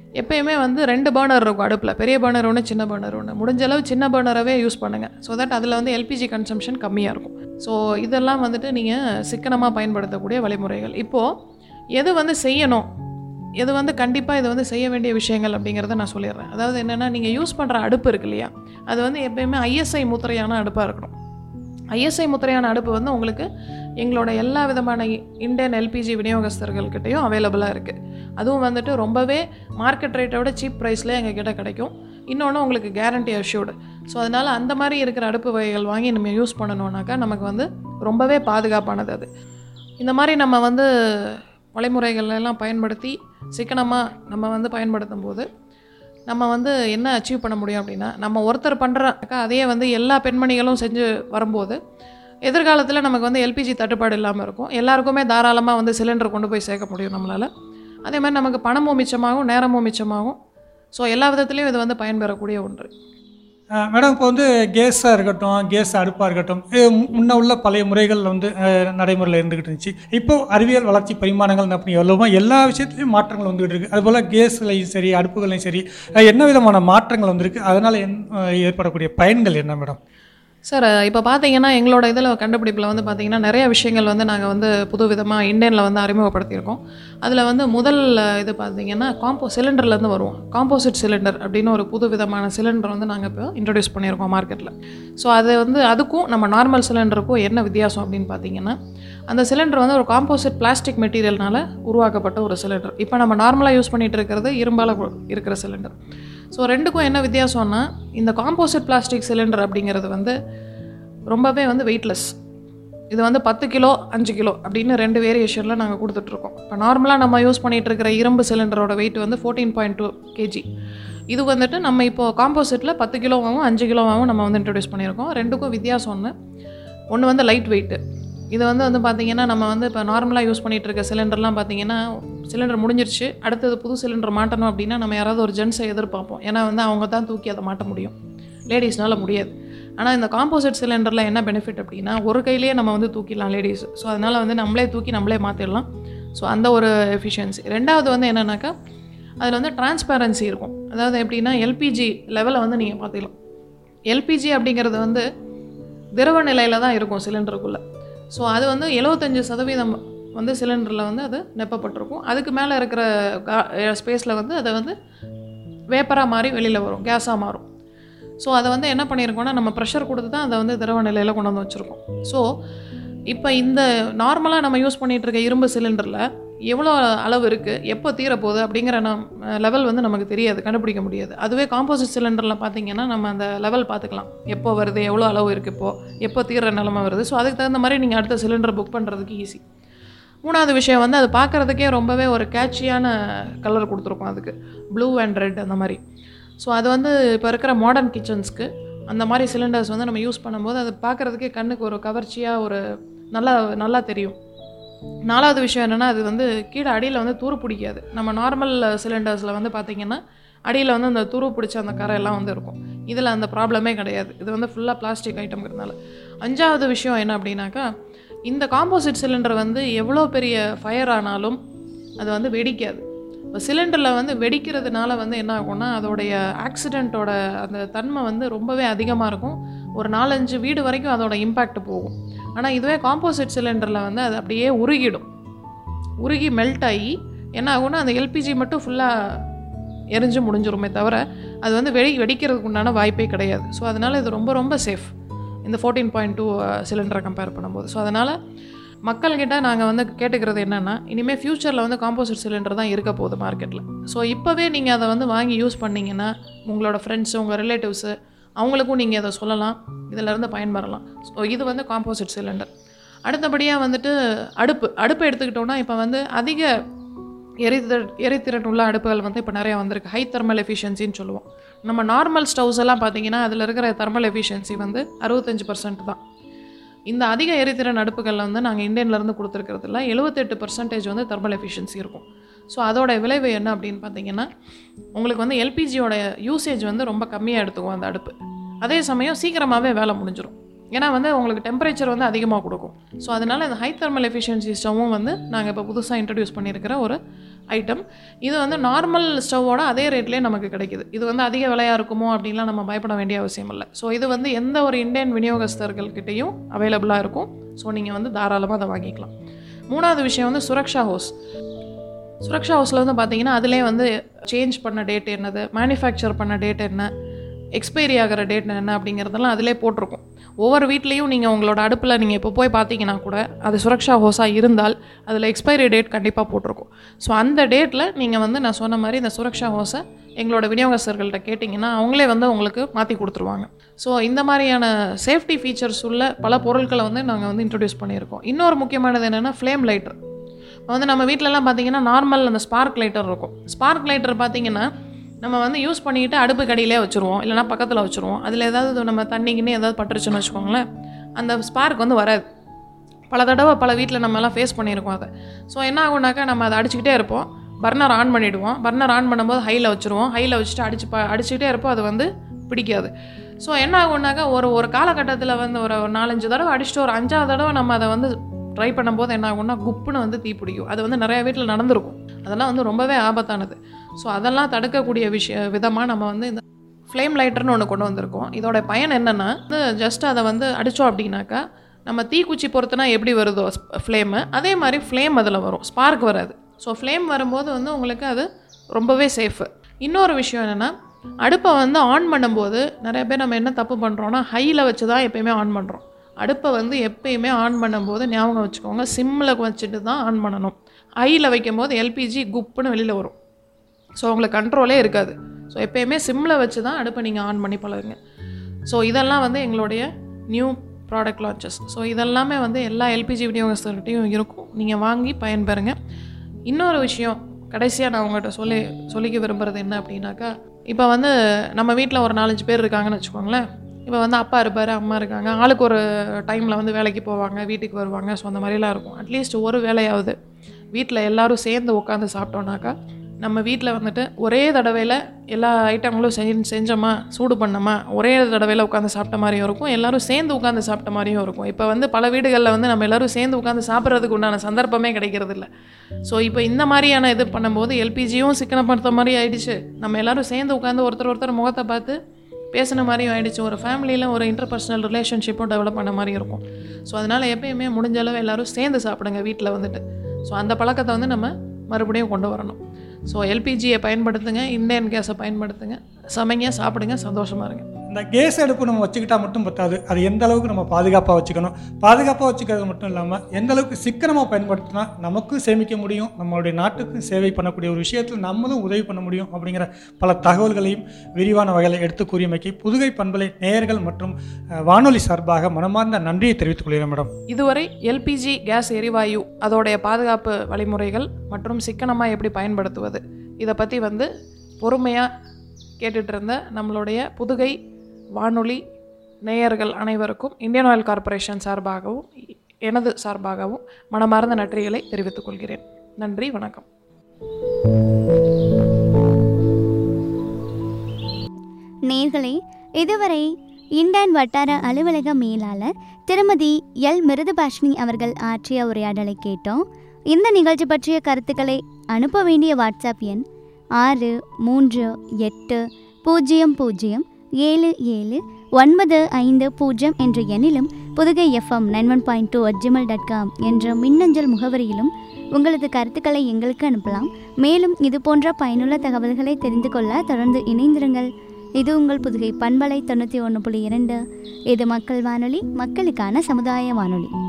எப்பயுமே வந்து ரெண்டு பர்னர் இருக்கும் அடுப்பில் பெரிய பர்னர் ஒன்று சின்ன பர்னர் ஒன்று முடிஞ்ச அளவு சின்ன பர்னரவே யூஸ் பண்ணுங்கள் ஸோ தட் அதில் வந்து எல்பிஜி கன்சம்ஷன் கம்மியாக இருக்கும் ஸோ இதெல்லாம் வந்துட்டு நீங்கள் சிக்கனமாக பயன்படுத்தக்கூடிய வழிமுறைகள் இப்போது எது வந்து செய்யணும் எது வந்து கண்டிப்பாக இது வந்து செய்ய வேண்டிய விஷயங்கள் அப்படிங்கிறத நான் சொல்லிடுறேன் அதாவது என்னென்னா நீங்கள் யூஸ் பண்ணுற அடுப்பு இருக்கு இல்லையா அது வந்து எப்பயுமே ஐஎஸ்ஐ முத்திரையான அடுப்பாக இருக்கணும் ஐஎஸ்ஐ முத்திரையான அடுப்பு வந்து உங்களுக்கு எங்களோட எல்லா விதமான இந்தியன் எல்பிஜி விநியோகஸ்தர்கள்கிட்டையும் அவைலபிளாக இருக்குது அதுவும் வந்துட்டு ரொம்பவே மார்க்கெட் ரேட்டை விட சீப் ப்ரைஸில் எங்ககிட்ட கிடைக்கும் இன்னொன்று உங்களுக்கு கேரண்டி அஷ்யூர்டு ஸோ அதனால் அந்த மாதிரி இருக்கிற அடுப்பு வகைகள் வாங்கி நம்ம யூஸ் பண்ணணுன்னாக்கா நமக்கு வந்து ரொம்பவே பாதுகாப்பானது அது இந்த மாதிரி நம்ம வந்து வழிமுறைகள் எல்லாம் பயன்படுத்தி சிக்கனமாக நம்ம வந்து பயன்படுத்தும் போது நம்ம வந்து என்ன அச்சீவ் பண்ண முடியும் அப்படின்னா நம்ம ஒருத்தர் பண்ணுறாக்கா அதையே வந்து எல்லா பெண்மணிகளும் செஞ்சு வரும்போது எதிர்காலத்தில் நமக்கு வந்து எல்பிஜி தட்டுப்பாடு இல்லாமல் இருக்கும் எல்லாருக்குமே தாராளமாக வந்து சிலிண்டர் கொண்டு போய் சேர்க்க முடியும் நம்மளால் அதே மாதிரி நமக்கு பணமும் மிச்சமாகும் நேரமும் மிச்சமாகும் ஸோ எல்லா விதத்துலேயும் இது வந்து பயன்பெறக்கூடிய ஒன்று அஹ் மேடம் இப்போ வந்து கேஸாக இருக்கட்டும் கேஸ் அடுப்பாக இருக்கட்டும் இது மு- முன்ன உள்ள பழைய முறைகள் வந்து அஹ், நடைமுறையில் இருந்துகிட்டு இருந்துச்சு இப்போ அறிவியல் வளர்ச்சி பரிமாணங்கள் அப்படி எவ்வளவோ எல்லா விஷயத்துலையும் மாற்றங்கள் வந்துகிட்டு இருக்கு அதுபோல் கேஸ்லையும் சரி அடுப்புகளையும் சரி அஹ், என்ன விதமான மாற்றங்கள் வந்திருக்கு அதனால் என் அஹ், ஏற்படக்கூடிய பயன்கள் என்ன மேடம் சார் இப்போ பார்த்தீங்கன்னா எங்களோட இதில் கண்டுபிடிப்பில் வந்து பார்த்தீங்கன்னா நிறைய விஷயங்கள் வந்து நாங்கள் வந்து புது விதமாக இந்தியனில் வந்து அறிமுகப்படுத்தியிருக்கோம் அதில் வந்து முதல் இது பார்த்தீங்கன்னா காம்போ சிலிண்டர்லேருந்து வருவோம் காம்போசிட் சிலிண்டர் அப்படின்னு ஒரு புது விதமான சிலிண்டர் வந்து நாங்கள் இப்போ இன்ட்ரடியூஸ் பண்ணியிருக்கோம் மார்க்கெட்டில் ஸோ அது வந்து அதுக்கும் நம்ம நார்மல் சிலிண்டருக்கும் என்ன வித்தியாசம் அப்படின்னு பார்த்தீங்கன்னா அந்த சிலிண்டர் வந்து ஒரு காம்போசிட் பிளாஸ்டிக் மெட்டீரியல்னால உருவாக்கப்பட்ட ஒரு சிலிண்டர் இப்போ நம்ம நார்மலாக யூஸ் பண்ணிட்டு இருக்கிறது இரும்பால் கு- இருக்கிற சிலிண்டர் ஸோ ரெண்டுக்கும் என்ன வித்தியாசம்னா இந்த காம்போசிட் பிளாஸ்டிக் சிலிண்டர் அப்படிங்கிறது வந்து ரொம்பவே வந்து வெயிட்லெஸ் இது வந்து பத்து கிலோ அஞ்சு கிலோ அப்படின்னு ரெண்டு வேரியேஷனில் நாங்கள் கொடுத்துட்ருக்கோம் இப்போ நார்மலாக நம்ம யூஸ் பண்ணிகிட்டு இருக்கிற இரும்பு சிலிண்டரோட வெயிட் வந்து ஃபோர்டீன் பாயிண்ட் டூ கேஜி இது வந்துட்டு நம்ம இப்போது காம்போசிட்டில் பத்து கிலோவாகவும் அஞ்சு கிலோவாகவும் நம்ம வந்து இன்ட்ரடியூஸ் பண்ணியிருக்கோம் ரெண்டுக்கும் வித்தியாசம் ஒன்று ஒன்று வந்து லைட் வெயிட்டு இது வந்து வந்து பார்த்தீங்கன்னா நம்ம வந்து இப்போ நார்மலாக யூஸ் பண்ணிகிட்டு இருக்க சிலிண்டர்லாம் பார்த்தீங்கன்னா சிலிண்டர் முடிஞ்சிருச்சு அடுத்தது புது சிலிண்டர் மாட்டணும் அப்படின்னா நம்ம யாராவது ஒரு ஜென்ஸை எதிர்பார்ப்போம் ஏன்னா வந்து அவங்க தான் தூக்கி அதை மாட்ட முடியும் லேடிஸ்னால முடியாது ஆனால் இந்த காம்போசிட் சிலிண்டரில் என்ன பெனிஃபிட் அப்படின்னா ஒரு கையிலேயே நம்ம வந்து தூக்கிடலாம் லேடிஸ் ஸோ அதனால் வந்து நம்மளே தூக்கி நம்மளே மாற்றிடலாம் ஸோ அந்த ஒரு எஃபிஷியன்சி ரெண்டாவது வந்து என்னென்னாக்கா அதில் வந்து டிரான்ஸ்பேரன்சி இருக்கும் அதாவது எப்படின்னா எல்பிஜி லெவலை வந்து நீங்கள் பார்த்துக்கலாம் எல்பிஜி அப்படிங்கிறது வந்து திரவ நிலையில் தான் இருக்கும் சிலிண்டருக்குள்ளே ஸோ அது வந்து எழுபத்தஞ்சு சதவீதம் வந்து சிலிண்டரில் வந்து அது நெப்பப்பட்டிருக்கும் அதுக்கு மேலே இருக்கிற ஸ்பேஸில் வந்து அதை வந்து வேப்பராக மாறி வெளியில் வரும் கேஸாக மாறும் ஸோ அதை வந்து என்ன பண்ணியிருக்கோம்னா நம்ம ப்ரெஷர் கொடுத்து தான் அதை வந்து திரவ நிலையில் கொண்டு வந்து வச்சுருக்கோம் ஸோ இப்போ இந்த நார்மலாக நம்ம யூஸ் பண்ணிகிட்டு இருக்க இரும்பு சிலிண்டரில் எவ்வளோ அளவு இருக்குது எப்போ தீரப்போகுது அப்படிங்கிற நம் லெவல் வந்து நமக்கு தெரியாது கண்டுபிடிக்க முடியாது அதுவே காம்போசிட் சிலிண்டரில் பார்த்தீங்கன்னா நம்ம அந்த லெவல் பார்த்துக்கலாம் எப்போ வருது எவ்வளோ அளவு இருக்குது இப்போது எப்போ தீர நிலமை வருது ஸோ அதுக்கு தகுந்த மாதிரி நீங்கள் அடுத்த சிலிண்டர் புக் பண்ணுறதுக்கு ஈஸி மூணாவது விஷயம் வந்து அது பார்க்குறதுக்கே ரொம்பவே ஒரு கேட்சியான கலர் கொடுத்துருக்கோம் அதுக்கு ப்ளூ அண்ட் ரெட் அந்த மாதிரி ஸோ அது வந்து இப்போ இருக்கிற மாடர்ன் கிச்சன்ஸ்க்கு அந்த மாதிரி சிலிண்டர்ஸ் வந்து நம்ம யூஸ் பண்ணும்போது அது பார்க்குறதுக்கே கண்ணுக்கு ஒரு கவர்ச்சியாக ஒரு நல்லா நல்லா தெரியும் நாலாவது விஷயம் என்னென்னா அது வந்து கீழே அடியில் வந்து துரு பிடிக்காது நம்ம நார்மல் சிலிண்டர்ஸில் வந்து பார்த்திங்கன்னா அடியில் வந்து அந்த துரு பிடிச்ச அந்த கரை எல்லாம் வந்து இருக்கும் இதில் அந்த ப்ராப்ளமே கிடையாது இது வந்து ஃபுல்லாக பிளாஸ்டிக் ஐட்டம்ங்கிறதுனால அஞ்சாவது விஷயம் என்ன அப்படின்னாக்கா இந்த காம்போசிட் சிலிண்டர் வந்து எவ்வளோ பெரிய ஃபயர் ஆனாலும் அது வந்து வெடிக்காது இப்போ சிலிண்டரில் வந்து வெடிக்கிறதுனால வந்து என்ன ஆகும்னா அதோடைய ஆக்சிடெண்ட்டோட அந்த தன்மை வந்து ரொம்பவே அதிகமாக இருக்கும் ஒரு நாலஞ்சு வீடு வரைக்கும் அதோட இம்பேக்ட் போகும் ஆனால் இதுவே காம்போசிட் சிலிண்டரில் வந்து அது அப்படியே உருகிடும் உருகி மெல்ட் ஆகி என்ன ஆகும்னா அந்த எல்பிஜி மட்டும் ஃபுல்லாக எரிஞ்சு முடிஞ்சிருமே தவிர அது வந்து வெடி வெடிக்கிறதுக்கு உண்டான வாய்ப்பே கிடையாது ஸோ அதனால் இது ரொம்ப ரொம்ப சேஃப் இந்த ஃபோர்டீன் பாயிண்ட் டூ சிலிண்டரை கம்பேர் பண்ணும்போது ஸோ அதனால் மக்கள்கிட்ட நாங்கள் வந்து கேட்டுக்கிறது என்னென்னா இனிமேல் ஃப்யூச்சரில் வந்து காம்போசிட் சிலிண்டர் தான் இருக்க போகுது மார்க்கெட்டில் ஸோ இப்போவே நீங்கள் அதை வந்து வாங்கி யூஸ் பண்ணிங்கன்னா உங்களோட ஃப்ரெண்ட்ஸு உங்கள் ரிலேட்டிவ்ஸு அவங்களுக்கும் நீங்கள் அதை சொல்லலாம் இதிலேருந்து பயன்பெறலாம் ஸோ இது வந்து காம்போசிட் சிலிண்டர் அடுத்தபடியாக வந்துட்டு அடுப்பு அடுப்பு எடுத்துக்கிட்டோன்னா இப்போ வந்து அதிக எரிதிற எரித்திறன் உள்ள அடுப்புகள் வந்து இப்போ நிறையா வந்திருக்கு ஹை தெர்மல் எஃபிஷியன்சின்னு சொல்லுவோம் நம்ம நார்மல் ஸ்டவ்ஸ் எல்லாம் பார்த்தீங்கன்னா அதில் இருக்கிற தெர்மல் எஃபிஷியன்சி வந்து அறுபத்தஞ்சு பர்சன்ட் தான் இந்த அதிக எரித்திறன் அடுப்புகளில் வந்து நாங்கள் இந்தியன்லேருந்து கொடுத்துருக்கிறதுல எழுபத்தெட்டு பர்சன்டேஜ் வந்து தெர்மல் எஃபிஷியன்சி இருக்கும் ஸோ அதோட விளைவு என்ன அப்படின்னு பார்த்தீங்கன்னா உங்களுக்கு வந்து எல்பிஜியோட யூசேஜ் வந்து ரொம்ப கம்மியாக எடுத்துக்கும் அந்த அடுப்பு அதே சமயம் சீக்கிரமாகவே வேலை முடிஞ்சிடும் ஏன்னா வந்து உங்களுக்கு டெம்பரேச்சர் வந்து அதிகமாக கொடுக்கும் ஸோ அதனால் இந்த ஹை தெர்மல் எஃபிஷியன்சி ஸ்டவ்வும் வந்து நாங்கள் இப்போ புதுசாக இன்ட்ரடியூஸ் பண்ணியிருக்கிற ஒரு ஐட்டம் இது வந்து நார்மல் ஸ்டவ்வோட அதே ரேட்லேயே நமக்கு கிடைக்குது இது வந்து அதிக விலையாக இருக்குமோ அப்படின்லாம் நம்ம பயப்பட வேண்டிய அவசியம் இல்லை ஸோ இது வந்து எந்த ஒரு இந்தியன் விநியோகஸ்தர்கள்கிட்டையும் அவைலபிளாக இருக்கும் ஸோ நீங்கள் வந்து தாராளமாக அதை வாங்கிக்கலாம் மூணாவது விஷயம் வந்து சுரக்ஷா ஹோஸ் சுரக்ஷா ஹவுஸில் வந்து பார்த்தீங்கன்னா அதிலே வந்து சேஞ்ச் பண்ண டேட் என்னது மேனுஃபேக்சர் பண்ண டேட் என்ன எக்ஸ்பைரி ஆகிற டேட் என்ன அப்படிங்கிறதெல்லாம் அதிலே போட்டிருக்கும் ஒவ்வொரு வீட்லேயும் நீங்கள் உங்களோட அடுப்பில் நீங்கள் இப்போ போய் பார்த்தீங்கன்னா கூட அது சுரக்ஷா ஹோஸாக இருந்தால் அதில் எக்ஸ்பைரி டேட் கண்டிப்பாக போட்டிருக்கும் ஸோ அந்த டேட்டில் நீங்கள் வந்து நான் சொன்ன மாதிரி இந்த சுரக்ஷா ஹோஸை எங்களோட விநியோகஸ்தர்கள்ட்ட கேட்டிங்கன்னா அவங்களே வந்து உங்களுக்கு மாற்றி கொடுத்துருவாங்க ஸோ இந்த மாதிரியான சேஃப்டி ஃபீச்சர்ஸ் உள்ள பல பொருட்களை வந்து நாங்கள் வந்து இன்ட்ரடியூஸ் பண்ணியிருக்கோம் இன்னொரு முக்கியமானது என்னென்னா ஃப்ளேம் லைட்டர் இப்போ வந்து நம்ம வீட்டிலலாம் பார்த்தீங்கன்னா நார்மல் அந்த ஸ்பார்க் லைட்டர் இருக்கும் ஸ்பார்க் லைட்டர் பார்த்தீங்கன்னா நம்ம வந்து யூஸ் பண்ணிக்கிட்டு அடுப்பு கடியிலே வச்சுருவோம் இல்லைனா பக்கத்தில் வச்சுருவோம் அதில் ஏதாவது நம்ம தண்ணிக்குன்னு ஏதாவது பட்டுருச்சுன்னு வச்சுக்கோங்களேன் அந்த ஸ்பார்க் வந்து வராது பல தடவை பல வீட்டில் நம்ம எல்லாம் ஃபேஸ் பண்ணியிருக்கோம் அதை ஸோ என்ன ஆகுனாக்கா நம்ம அதை அடிச்சுக்கிட்டே இருப்போம் பர்னர் ஆன் பண்ணிவிடுவோம் பர்னர் ஆன் பண்ணும்போது ஹையில் வச்சுருவோம் ஹையில் வச்சுட்டு அடிச்சு ப அடிச்சுக்கிட்டே இருப்போம் அது வந்து பிடிக்காது ஸோ என்ன ஆகுனாக்கா ஒரு ஒரு காலகட்டத்தில் வந்து ஒரு ஒரு நாலஞ்சு தடவை அடிச்சுட்டு ஒரு அஞ்சாவது தடவை நம்ம அதை வந்து ட்ரை பண்ணும்போது என்ன ஆகும்னா குப்புன்னு வந்து தீ பிடிக்கும் அது வந்து நிறைய வீட்டில் நடந்திருக்கும் அதெல்லாம் வந்து ரொம்பவே ஆபத்தானது ஸோ அதெல்லாம் தடுக்கக்கூடிய விஷய விதமாக நம்ம வந்து இந்த ஃப்ளேம் லைட்டர்னு ஒன்று கொண்டு வந்திருக்கோம் இதோட பயன் என்னென்னா வந்து ஜஸ்ட் அதை வந்து அடித்தோம் அப்படின்னாக்கா நம்ம தீக்குச்சி பொறுத்துனா எப்படி வருதோ ஃப்ளேமு அதே மாதிரி ஃப்ளேம் அதில் வரும் ஸ்பார்க் வராது ஸோ ஃப்ளேம் வரும்போது வந்து உங்களுக்கு அது ரொம்பவே சேஃபு இன்னொரு விஷயம் என்னென்னா அடுப்பை வந்து ஆன் பண்ணும்போது நிறைய பேர் நம்ம என்ன தப்பு பண்ணுறோன்னா ஹையில் வச்சு தான் எப்பயுமே ஆன் பண்ணுறோம் அடுப்பை வந்து எப்பயுமே ஆன் பண்ணும்போது ஞாபகம் வச்சுக்கோங்க சிம்மில் வச்சுட்டு தான் ஆன் பண்ணணும் ஹையில் வைக்கும்போது எல்பிஜி குப்புன்னு வெளியில் வரும் ஸோ உங்களுக்கு கண்ட்ரோலே இருக்காது ஸோ எப்பயுமே சிம்மில் வச்சு தான் அடுப்பை நீங்கள் ஆன் பண்ணி பழகுங்க ஸோ இதெல்லாம் வந்து எங்களுடைய நியூ ப்ராடக்ட் லான்ச்சஸ் ஸோ இதெல்லாமே வந்து எல்லா எல்பிஜி விநியோகஸ்தர்கிட்டையும் இருக்கும் நீங்கள் வாங்கி பயன்பெறுங்க இன்னொரு விஷயம் கடைசியாக நான் உங்கள்கிட்ட சொல்லி சொல்லிக்க விரும்புகிறது என்ன அப்படின்னாக்கா இப்போ வந்து நம்ம வீட்டில் ஒரு நாலஞ்சு பேர் இருக்காங்கன்னு வச்சுக்கோங்களேன் இப்போ வந்து அப்பா இருப்பார் அம்மா இருக்காங்க ஆளுக்கு ஒரு டைமில் வந்து வேலைக்கு போவாங்க வீட்டுக்கு வருவாங்க ஸோ அந்த மாதிரிலாம் இருக்கும் அட்லீஸ்ட் ஒரு வேலையாவது வீட்டில் எல்லாரும் சேர்ந்து உட்காந்து சாப்பிட்டோன்னாக்கா நம்ம வீட்டில் வந்துட்டு ஒரே தடவையில் எல்லா ஐட்டங்களும் செஞ்சு செஞ்சோமா சூடு பண்ணோமா ஒரே தடவையில் உட்காந்து சாப்பிட்ட மாதிரியும் இருக்கும் எல்லாரும் சேர்ந்து உட்காந்து சாப்பிட்ட மாதிரியும் இருக்கும் இப்போ வந்து பல வீடுகளில் வந்து நம்ம எல்லாரும் சேர்ந்து உட்காந்து சாப்பிட்றதுக்கு உண்டான சந்தர்ப்பமே கிடைக்கிறது இல்லை ஸோ இப்போ இந்த மாதிரியான இது பண்ணும்போது எல்பிஜியும் சிக்கனப்படுத்த மாதிரி ஆயிடுச்சு நம்ம எல்லாரும் சேர்ந்து உட்காந்து ஒருத்தர் ஒருத்தர் முகத்தை பார்த்து பேசின மாதிரியும் ஆயிடுச்சு ஒரு ஃபேமிலியில் ஒரு இன்டர்பர்சனல் ரிலேஷன்ஷிப்பும் டெவலப் பண்ண மாதிரி இருக்கும் ஸோ அதனால் எப்பயுமே முடிஞ்ச அளவு எல்லாரும் சேர்ந்து சாப்பிடுங்க வீட்டில் வந்துட்டு ஸோ அந்த பழக்கத்தை வந்து நம்ம மறுபடியும் கொண்டு வரணும் ஸோ எல்பிஜியை பயன்படுத்துங்க இந்தியன் கேஸை பயன்படுத்துங்க சமைங்க சாப்பிடுங்க சந்தோஷமாக இருங்க இந்த கேஸ் அடுப்பு நம்ம வச்சுக்கிட்டா மட்டும் பத்தாது அது எந்த அளவுக்கு நம்ம பாதுகாப்பாக வச்சுக்கணும் பாதுகாப்பாக வச்சுக்கிறது மட்டும் இல்லாமல் எந்த அளவுக்கு சிக்கனமாக பயன்படுத்தினா நமக்கும் சேமிக்க முடியும் நம்மளுடைய நாட்டுக்கும் சேவை பண்ணக்கூடிய ஒரு விஷயத்தில் நம்மளும் உதவி பண்ண முடியும் அப்படிங்கிற பல தகவல்களையும் விரிவான வகையில் எடுத்து கூறியமைக்கு புதுகை பண்பலை நேயர்கள் மற்றும் அஹ், வானொலி சார்பாக மனமார்ந்த நன்றியை தெரிவித்துக் கொள்கிறேன் மேடம் இதுவரை எல்பிஜி கேஸ் எரிவாயு அதோடைய பாதுகாப்பு வழிமுறைகள் மற்றும் சிக்கனமாக எப்படி பயன்படுத்துவது இதை பற்றி வந்து பொறுமையாக கேட்டுட்டு இருந்த நம்மளுடைய புதுகை வானொலி நேயர்கள் அனைவருக்கும் இந்தியன் ஆயில் கார்ப்பரேஷன் சார்பாகவும் எனது சார்பாகவும் மனமார்ந்த நன்றிகளை தெரிவித்துக் கொள்கிறேன் நன்றி வணக்கம் நேர்களே இதுவரை இண்டான் வட்டார அலுவலக மேலாளர் திருமதி எல் மிருதுபாஷினி அவர்கள் ஆற்றிய உரையாடலை கேட்டோம் இந்த நிகழ்ச்சி பற்றிய கருத்துக்களை அனுப்ப வேண்டிய வாட்ஸ்அப் எண் ஆறு மூன்று எட்டு பூஜ்ஜியம் பூஜ்ஜியம் ஏழு ஏழு ஒன்பது ஐந்து பூஜ்ஜியம் என்ற எண்ணிலும் Pudugai FM nine one point two at Gmail dot com என்ற மின்னஞ்சல் முகவரியிலும் உங்களது கருத்துக்களை எங்களுக்கு அனுப்பலாம் மேலும் இது போன்ற பயனுள்ள தகவல்களை தெரிந்து கொள்ள தொடர்ந்து இணைந்திருங்கள் இது உங்கள் புதுகை பண்பலை தொண்ணூற்றி ஒன்று புள்ளி இரண்டு இது மக்கள் வானொலி மக்களுக்கான சமுதாய வானொலி